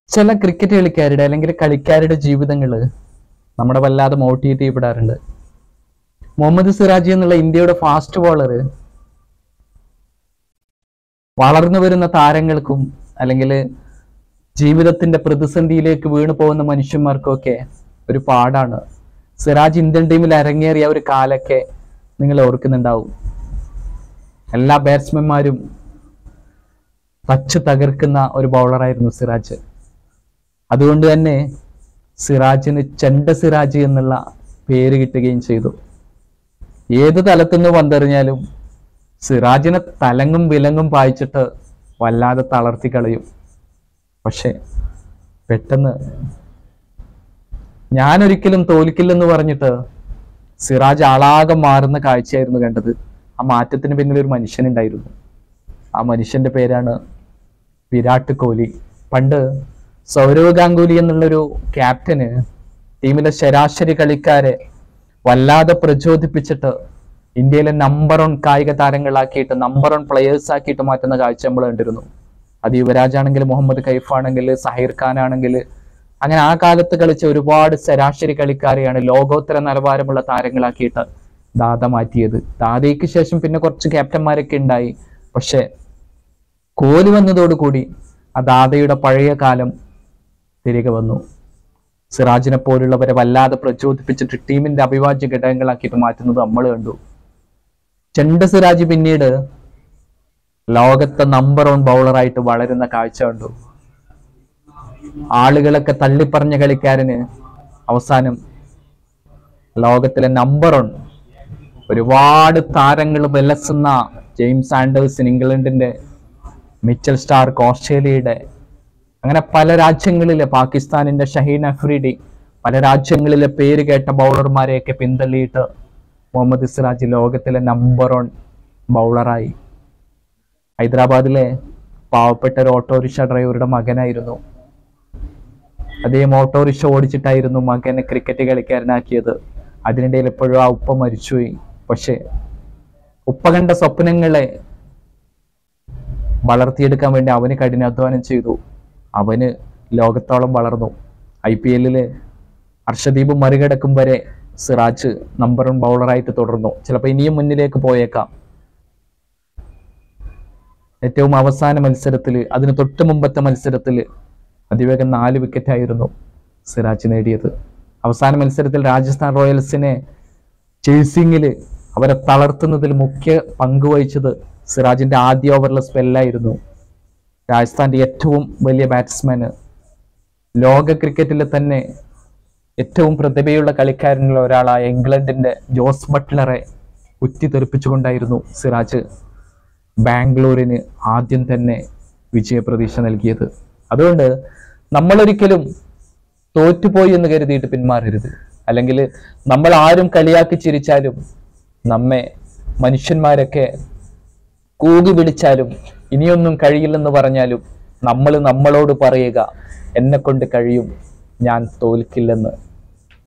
ചില ക്രിക്കറ്റ് കളിക്കാരുടെ അല്ലെങ്കിൽ കളിക്കാരുടെ ജീവിതങ്ങൾ നമ്മുടെ വല്ലാതെ മോട്ടിവേറ്റ് ചെയ്യപ്പെടാറുണ്ട് മുഹമ്മദ് സിറാജി എന്നുള്ള ഇന്ത്യയുടെ ഫാസ്റ്റ് ബോളർ വളർന്നു വരുന്ന താരങ്ങൾക്കും അല്ലെങ്കിൽ ജീവിതത്തിന്റെ പ്രതിസന്ധിയിലേക്ക് വീണു പോകുന്ന മനുഷ്യന്മാർക്കൊക്കെ ഒരു പാടാണ് സിറാജ് ഇന്ത്യൻ ടീമിൽ അരങ്ങേറിയ ഒരു കാലൊക്കെ നിങ്ങൾ ഓർക്കുന്നുണ്ടാവും എല്ലാ ബാറ്റ്സ്മാൻമാരും തച്ച് തകർക്കുന്ന ഒരു ബൗളറായിരുന്നു സിറാജ് അതുകൊണ്ട് തന്നെ സിറാജിന് ചെണ്ട സിറാജ് എന്നുള്ള പേര് കിട്ടുകയും ചെയ്തു ഏത് തലത്തുനിന്ന് പന്തെറിഞ്ഞാലും സിറാജിനെ തലങ്ങും വിലങ്ങും പായിച്ചിട്ട് വല്ലാതെ തളർത്തി കളയും പക്ഷെ പെട്ടെന്ന് ഞാനൊരിക്കലും തോൽക്കില്ലെന്ന് പറഞ്ഞിട്ട് സിറാജ് ആളാകെ മാറുന്ന കാഴ്ചയായിരുന്നു കണ്ടത് ആ മാറ്റത്തിന് പിന്നിൽ ഒരു മനുഷ്യനുണ്ടായിരുന്നു ആ മനുഷ്യന്റെ പേരാണ് വിരാട് കോഹ്ലി പണ്ട് സൗരവ് ഗാംഗുലി എന്നുള്ളൊരു ക്യാപ്റ്റന് ടീമിലെ ശരാശരി കളിക്കാരെ വല്ലാതെ പ്രചോദിപ്പിച്ചിട്ട് ഇന്ത്യയിലെ നമ്പർ വൺ കായിക താരങ്ങളാക്കിയിട്ട് നമ്പർ വൺ പ്ലെയേഴ്സ് ആക്കിയിട്ട് മാറ്റുന്ന കാഴ്ച നമ്മൾ കണ്ടിരുന്നു അത് യുവരാജ് ആണെങ്കിൽ മുഹമ്മദ് കൈഫ് ആണെങ്കിൽ സഹീർ ഖാൻ ആണെങ്കിൽ അങ്ങനെ ആ കാലത്ത് കളിച്ച ഒരുപാട് ശരാശരി കളിക്കാരെയാണ് ലോകോത്തര നിലവാരമുള്ള താരങ്ങളാക്കിയിട്ട് ദാദ മാറ്റിയത് ദാദയ്ക്ക് ശേഷം പിന്നെ കുറച്ച് ക്യാപ്റ്റന്മാരൊക്കെ ഉണ്ടായി പക്ഷെ കോഹ്ലി വന്നതോടുകൂടി ആ ദാദയുടെ പഴയ കാലം തിരികെ വന്നു സിറാജിനെ പോലുള്ളവരെ വല്ലാതെ പ്രചോദിപ്പിച്ചിട്ട് ടീമിന്റെ അവിഭാജ്യ ഘടകങ്ങളാക്കിയിട്ട് മാറ്റുന്നത് നമ്മൾ കണ്ടു ചെണ്ട സിറാജ് പിന്നീട് ലോകത്തെ നമ്പർ വൺ ബൗളറായിട്ട് വളരുന്ന കാഴ്ച കണ്ടു ആളുകളൊക്കെ തള്ളിപ്പറഞ്ഞ കളിക്കാരന് അവസാനം ലോകത്തിലെ നമ്പർ വൺ ഒരുപാട് താരങ്ങൾ വിലസുന്ന ജെയിംസ് ആൻഡേഴ്സൺ ഇംഗ്ലണ്ടിന്റെ മിച്ചൽ സ്റ്റാർക്ക് ഓസ്ട്രേലിയയുടെ അങ്ങനെ പല രാജ്യങ്ങളിലെ പാകിസ്ഥാനിന്റെ ഷഹീൻ അഫ്രീഡി പല രാജ്യങ്ങളിലെ പേര് കേട്ട ബൗളർമാരെയൊക്കെ പിന്തള്ളിയിട്ട് മുഹമ്മദ് സിറാജ് ലോകത്തിലെ നമ്പർ വൺ ബൗളറായി ഹൈദരാബാദിലെ പാവപ്പെട്ട ഒരു ഓട്ടോറിക്ഷ ഡ്രൈവറുടെ മകനായിരുന്നു അദ്ദേഹം ഓട്ടോറിക്ഷ ഓടിച്ചിട്ടായിരുന്നു മകനെ ക്രിക്കറ്റ് കളിക്കാരനാക്കിയത് അതിനിടയിൽ എപ്പോഴും ആ ഉപ്പ മരിച്ചുപോയി പക്ഷേ ഉപ്പ കണ്ട സ്വപ്നങ്ങളെ വളർത്തിയെടുക്കാൻ വേണ്ടി അവന് കഠിനാധ്വാനം ചെയ്തു അവന് ലോകത്തോളം വളർന്നു ഐ പി എല്ലില് ഹർഷദീപ് മറികടക്കും വരെ സിറാജ് നമ്പർ വൺ ബൗളറായിട്ട് തുടർന്നു ചിലപ്പോൾ ഇനിയും മുന്നിലേക്ക് പോയേക്കാം ഏറ്റവും അവസാന മത്സരത്തിൽ അതിന് തൊട്ട് മുമ്പത്തെ മത്സരത്തിൽ അതിവേഗം നാല് വിക്കറ്റ് ആയിരുന്നു സിറാജ് നേടിയത് അവസാന മത്സരത്തിൽ രാജസ്ഥാൻ റോയൽസിനെ ചേസിങ്ങിൽ അവരെ തളർത്തുന്നതിൽ മുഖ്യ പങ്ക് വഹിച്ചത് സിറാജിന്റെ ആദ്യ ഓവറിലെ സ്പെല്ലായിരുന്നു രാജസ്ഥാന്റെ ഏറ്റവും വലിയ ബാറ്റ്സ്മാന് ലോക ക്രിക്കറ്റിലെ തന്നെ ഏറ്റവും പ്രതിഭയുള്ള കളിക്കാരനിൽ ഒരാളായ ഇംഗ്ലണ്ടിന്റെ ജോസ് ബട്ട്ലറെ കുത്തിത്തെറിപ്പിച്ചുകൊണ്ടായിരുന്നു സിറാജ് ബാംഗ്ലൂരിന് ആദ്യം തന്നെ വിജയപ്രതീക്ഷ നൽകിയത് അതുകൊണ്ട് നമ്മളൊരിക്കലും തോറ്റുപോയി എന്ന് കരുതിയിട്ട് പിന്മാറരുത് അല്ലെങ്കിൽ നമ്മൾ ആരും കളിയാക്കി ചിരിച്ചാലും നമ്മെ മനുഷ്യന്മാരൊക്കെ കൂകി വിളിച്ചാലും ഇനിയൊന്നും കഴിയില്ലെന്ന് പറഞ്ഞാലും നമ്മൾ നമ്മളോട് പറയുക എന്നെ കൊണ്ട് കഴിയും ഞാൻ തോൽക്കില്ലെന്ന്